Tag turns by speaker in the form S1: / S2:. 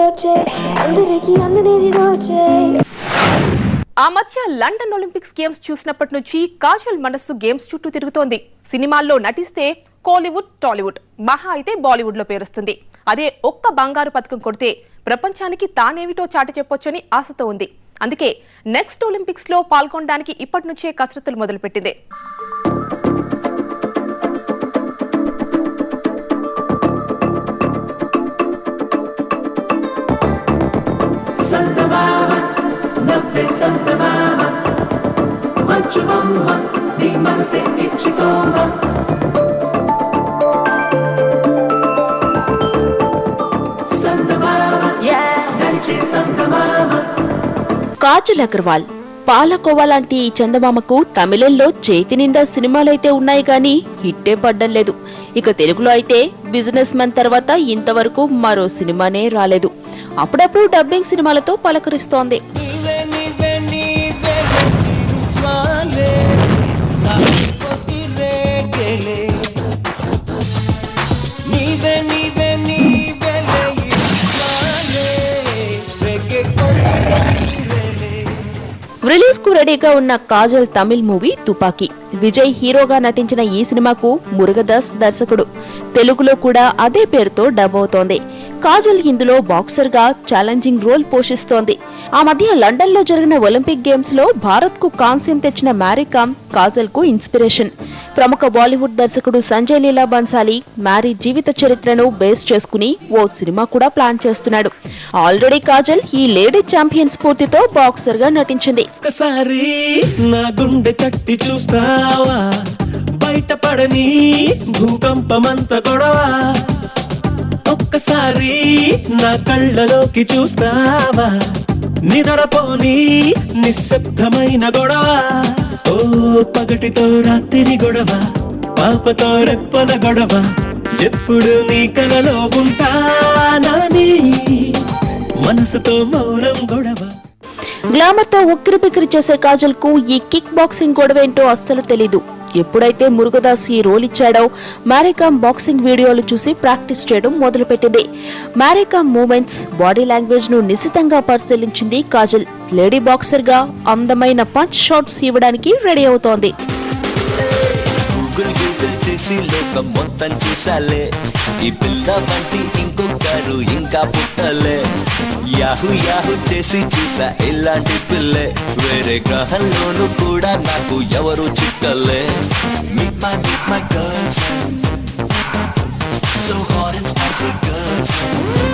S1: రోజే అందరికీ అందనేది రోజే
S2: ఆ మధ్య లండన్ ఒలింపిక్స్ గేమ్స్ చూసినప్పటి నుంచి కాజల్ మనస్సు గేమ్స్ చుట్టూ తిరుగుతోంది సినిమాల్లో నటిస్తే కోలీవుడ్ టాలీవుడ్ మహా అయితే బాలీవుడ్ లో పేరుస్తుంది అదే ఒక్క బంగారు పథకం కొడితే ప్రపంచానికి తానేమిటో చాటి చెప్పొచ్చని ఆశతో ఉంది అందుకే నెక్స్ట్ ఒలింపిక్స్ లో పాల్గొనడానికి ఇప్పటి నుంచే కసరత్తులు మొదలుపెట్టింది
S3: సంతమామ నవ్వే సంతమామ మంచు బొమ్మ నీ మనసే ఇచ్చుకోమ సంతమామ నడిచే సంతమామ
S4: కాజల్ అగర్వాల్ పాలకోవా లాంటి ఈ చందమామకు తమిళంలో చేతి నిండా సినిమాలైతే ఉన్నాయి కానీ హిట్టే పడ్డం లేదు ఇక తెలుగులో అయితే బిజినెస్ మ్యాన్ తర్వాత ఇంతవరకు మరో సినిమానే రాలేదు అప్పుడప్పుడు డబ్బింగ్ సినిమాలతో పలకరిస్తోంది
S5: నీవే నీవే నీవే తిరుజ్వాలే నాకొతి రేగెలే నీవే నీవే నీవే ఇరుజ్వాలే రేగే కొతిరేలే
S4: రిలీజ్ కు రెడీగా ఉన్న కాజల్ తమిళ్ మూవీ తుపాకీ విజయ్ హీరోగా నటించిన ఈ సినిమాకు మురుగదాస్ దర్శకుడు తెలుగులో కూడా అదే పేరుతో డబ్ అవుతోంది కాజల్ ఇందులో బాక్సర్ గా ఛాలెంజింగ్ రోల్ పోషిస్తోంది ఆ మధ్య లండన్ లో జరిగిన ఒలింపిక్ గేమ్స్ లో భారత్ కు కాంస్యం తెచ్చిన మ్యారీకామ్ కాజల్ కు ఇన్స్పిరేషన్ ప్రముఖ బాలీవుడ్ దర్శకుడు సంజయ్ లీలా బన్సాలి మ్యారీ జీవిత చరిత్రను బేస్ చేసుకుని ఓ సినిమా కూడా ప్లాన్ చేస్తున్నాడు ఆల్రెడీ కాజల్ ఈ లేడీ ఛాంపియన్ స్ఫూర్తితో బాక్సర్ గా నటించింది
S5: ఒక్కసారి నా గుండె తట్టి చూస్తావా బయటపడని భూకంపమంత గొడవ ఒక్కసారి నా కళ్ళలోకి చూస్తావా నిదరపోని నిశ్శబ్దమైన గొడవ ఓ పగటితో రాత్రి గొడవ పాపతో రెప్పల గొడవ ఎప్పుడు నీ కలలో ఉంటానని మనసుతో మౌనం గొడవ
S4: గ్లామర్ తో ఉక్కిరి బిక్కిరి చేసే కాజల్ కు ఈ కిక్ బాక్సింగ్ గొడవేంటో అస్సలు తెలీదు ఎప్పుడైతే మురుగదాస్ ఈ రోల్ ఇచ్చాడో మ్యారీకామ్ బాక్సింగ్ వీడియోలు చూసి ప్రాక్టీస్ చేయడం మొదలుపెట్టింది మ్యారీకామ్ మూమెంట్స్ బాడీ లాంగ్వేజ్ ను నిశితంగా పరిశీలించింది కాజల్ లేడీ బాక్సర్ గా అందమైన పంచ్ షాట్స్ ఇవ్వడానికి రెడీ అవుతోంది
S6: గూగుల్ గూగుల్ చేసి లోకం మొత్తం చూసాలే ఈ పిల్ల వంటి ఇంకొకరు ఇంకా పుట్టలే యాహు యాహు చేసి చూసా ఇలాంటి పిల్లే వేరే గ్రహంలోనూ కూడా నాకు ఎవరు చిక్కలే Meet my, meet my girlfriend So hot and spicy girlfriend